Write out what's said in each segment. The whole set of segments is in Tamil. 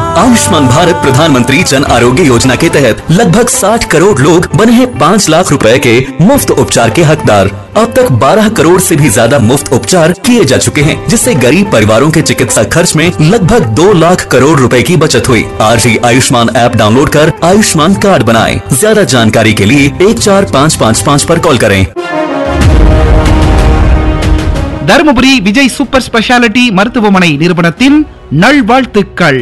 आयुष्मान भारत प्रधानमंत्री जन आरोग्य योजना के तहत लगभग 60 करोड़ लोग बने हैं 5 लाख रुपए के मुफ्त उपचार के हकदार अब तक 12 करोड़ से भी ज्यादा मुफ्त उपचार किए जा चुके हैं जिससे गरीब परिवारों के चिकित्सा खर्च में लगभग 2 लाख करोड़ रुपए की बचत हुई आज ही आयुष्मान ऐप डाउनलोड कर आयुष्मान कार्ड बनाएं ज्यादा जानकारी के लिए एक चार पाँच पाँच पाँच पर कॉल करें தருமபுரி விஜய் சூப்பர் ஸ்பெஷாலிட்டி மருத்துவமனை நிறுவனத்தின் நல்வாழ்த்துக்கள்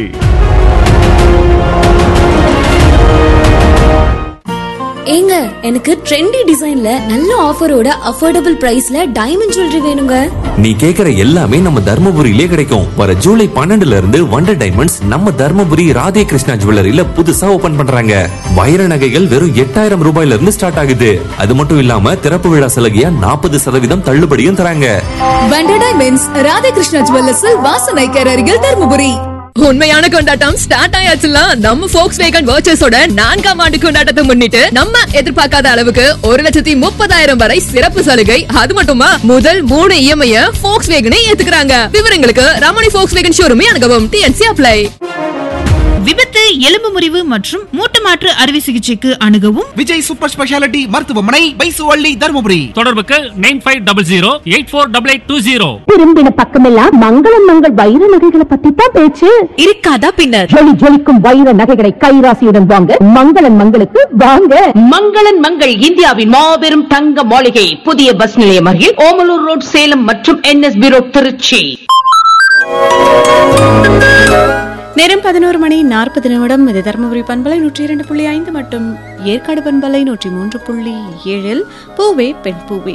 ஏங்க எனக்கு ட்ரெண்டி டிசைன்ல நல்ல ஆஃபரோட அஃபோர்டபுள் பிரைஸ்ல டைமண்ட் ஜுவல்லரி வேணுங்க நீ கேக்குற எல்லாமே நம்ம தர்மபுரியிலே கிடைக்கும் வர ஜூலை பன்னெண்டுல இருந்து வண்டர் டைமண்ட்ஸ் நம்ம தர்மபுரி ராதே கிருஷ்ணா ஜுவல்லரியில புதுசா ஓபன் பண்றாங்க வைர நகைகள் வெறும் எட்டாயிரம் ரூபாயில இருந்து ஸ்டார்ட் ஆகுது அது மட்டும் இல்லாம திறப்பு விழா சலுகையா நாற்பது சதவீதம் தள்ளுபடியும் தராங்க வண்டர் டைமண்ட்ஸ் ராதாகிருஷ்ணா ஜுவல்லர்ஸில் வாசனைக்கர் அருகில் தருமபுரி உண்மையான கொண்டாட்டம் ஸ்டார்ட் ஆயாச்சுல நம்ம ஃபோக்ஸ் வேகன் வர்ச்சஸோட நான்காம் ஆண்டு கொண்டாட்டத்தை முன்னிட்டு நம்ம எதிர்பார்க்காத அளவுக்கு ஒரு லட்சத்தி முப்பதாயிரம் வரை சிறப்பு சலுகை அது மட்டுமா முதல் மூணு இஎம்ஐ ஃபோக்ஸ் வேகனே ஏத்துக்கிறாங்க விவரங்களுக்கு ரமணி ஃபோக்ஸ் வேகன் ஷோரூமே அணுகவும் டிஎன்சி அப்ளை விபத்து எலும்பு முறிவு மற்றும் மூட்டு மாற்று அறுவை சிகிச்சைக்கு அணுகவும் விஜய் சூப்பர் ஸ்பெஷாலிட்டி மருத்துவமனை பைசுவள்ளி தருமபுரி தொடர்புக்கு nine five double zero eight four double eight two zero திரும்பின பக்கமெல்லாம் மங்களம் மங்கள் வைர நகைகளை பத்தி தான் பேச்சு இருக்காதா பின்னர் ஜொலி ஜொலிக்கும் வைர நகைகளை கைராசியுடன் வாங்க மங்களன் மங்களுக்கு வாங்க மங்களன் மங்கள் இந்தியாவின் மாபெரும் தங்க மாளிகை புதிய பஸ் நிலையம் அருகில் ஓமலூர் ரோட் சேலம் மற்றும் என்எஸ்பி ரோட் திருச்சி நேரம் பதினோரு மணி நாற்பது நிமிடம் இது தருமபுரி பண்பலை நூற்றி இரண்டு புள்ளி ஐந்து மற்றும் ஏற்காடு பண்பலை நூற்றி மூன்று புள்ளி ஏழில் பூவே பெண் பூவே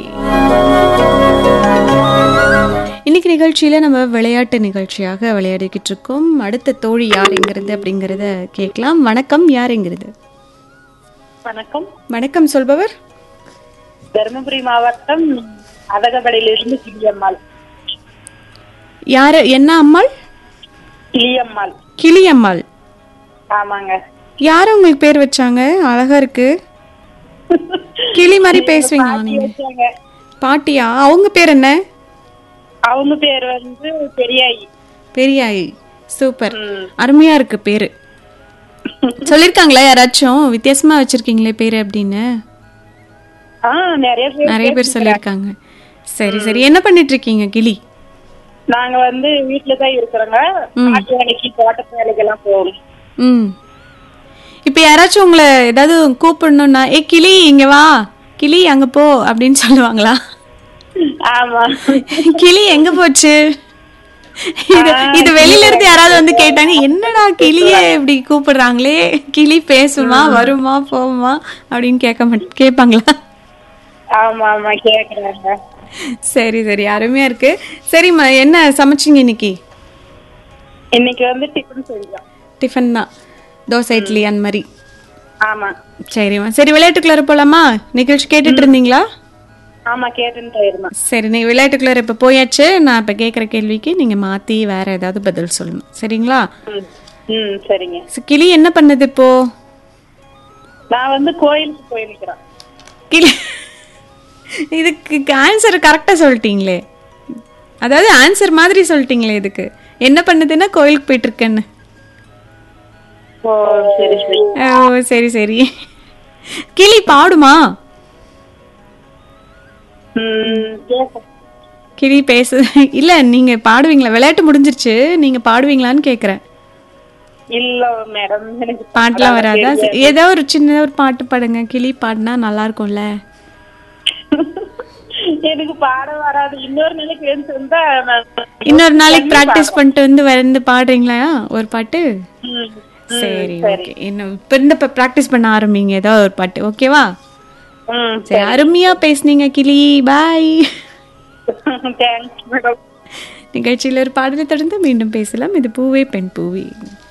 இன்னைக்கு நிகழ்ச்சியில நம்ம விளையாட்டு நிகழ்ச்சியாக விளையாடிக்கிட்டு இருக்கோம் அடுத்த தோழி யார் எங்கிறது அப்படிங்கறத கேட்கலாம் வணக்கம் யார் எங்கிறது வணக்கம் வணக்கம் சொல்பவர் தருமபுரி மாவட்டம் அதகபடையிலிருந்து கிளியம்மாள் யாரு என்ன அம்மாள் கிளியம்மாள் கிளியம்மாள் ஆமாங்க யாரு உங்களுக்கு பேர் வச்சாங்க அழகா இருக்கு கிளி மாதிரி பேசுவீங்களா நீங்க வச்சாங்க. பாட்டியா அவங்க பேர் என்ன அவங்க பேர் வந்து பெரியாயி பெரியாயி சூப்பர் அருமையா இருக்கு பேரு சொல்லிருக்காங்களா யாராச்சும் வித்தியாசமா வச்சிருக்கீங்களே பேரு அப்படின்னு ஆ நிறைய பேர் நிறைய பேர் சொல்லிருக்காங்க சரி சரி என்ன பண்ணிட்டு இருக்கீங்க கிளி நாங்க வந்து வீட்டுல தான் இருக்கிறோங்க காட்டு வேலைக்கு தோட்டத்து வேலைக்கெல்லாம் போவோம் ம் இப்போ யாராச்சும் உங்களை ஏதாவது கூப்பிடணும்னா ஏ கிளி இங்க வா கிளி அங்க போ அப்படின்னு சொல்லுவாங்களா ஆமா கிளி எங்க போச்சு இது இது வெளியில இருந்து யாராவது வந்து கேட்டாங்க என்னடா கிளியே இப்படி கூப்பிடுறாங்களே கிளி பேசுமா வருமா போகுமா அப்படின்னு கேட்க மாட் கேட்பாங்களா ஆமா ஆமா கேக்குறாங்க சரி சரி அருமையா இருக்கு சரிம்மா என்ன சமைச்சீங்க இன்னைக்கு இன்னைக்கு வந்து டிஃபன் செஞ்சோம் டிஃபன் தான் தோசை இட்லி அந்த மாதிரி ஆமா சரிம்மா சரி விளையாட்டுக்குள்ளார போலாமா நிகழ்ச்சி கேட்டுட்டு இருந்தீங்களா ஆமா கேட்டுன்னு இருந்தோம் சரி நீ விளையாட்டுக்குள்ளார இப்ப போயாச்சு நான் இப்ப கேக்குற கேள்விக்கு நீங்க மாத்தி வேற ஏதாவது பதில் சொல்லணும் சரிங்களா ம். ம் சரிங்க ச- கிளி என்ன பண்ணுது இப்போ நான் வந்து கோயிலுக்கு போயிருக்கிறேன் கிளி இதுக்கு ஆன்சர் கரெக்டா சொல்லிட்டீங்களே அதாவது ஆன்சர் மாதிரி சொல்லிட்டீங்களே இதுக்கு என்ன பண்ணுதுன்னா கோயிலுக்கு போயிட்டு இருக்கேன்னு ஓ சரி சரி ஓ சரி சரி கிளி பாடுமா ம் கேட்க கிளி பேசு இல்ல நீங்க பாடுவீங்களா விளையாட்டு முடிஞ்சிருச்சு நீங்க பாடுவீங்களான்னு கேக்குறேன் இல்ல மேடம் எனக்கு பாட்டுலாம் வராதா தெரியாது. ஏதோ ஒரு சின்ன ஒரு பாட்டு பாடுங்க கிளி பாடினா நல்லா இருக்கும்ல எனக்கு பாட வராது இன்னொரு நாளைக்கு வந்து இருந்தா நான் இன்னொரு நாளைக்கு பிராக்டிஸ் பண்ணிட்டு வந்து வந்து பாடுறீங்களா ஒரு பாட்டு ம், சரி ஓகே இன்னும் இப்ப இருந்து இப்ப பிராக்டிஸ் பண்ண ஆரம்பிங்க ஏதோ ஒரு பாட்டு ஓகேவா ம் சரி அருமையா பேசுனீங்க கிளி பாய் தேங்க்ஸ் மேடம் நிகழ்ச்சியில் ஒரு பாடலை தொடர்ந்து மீண்டும் பேசலாம் இது பூவே பெண் பூவே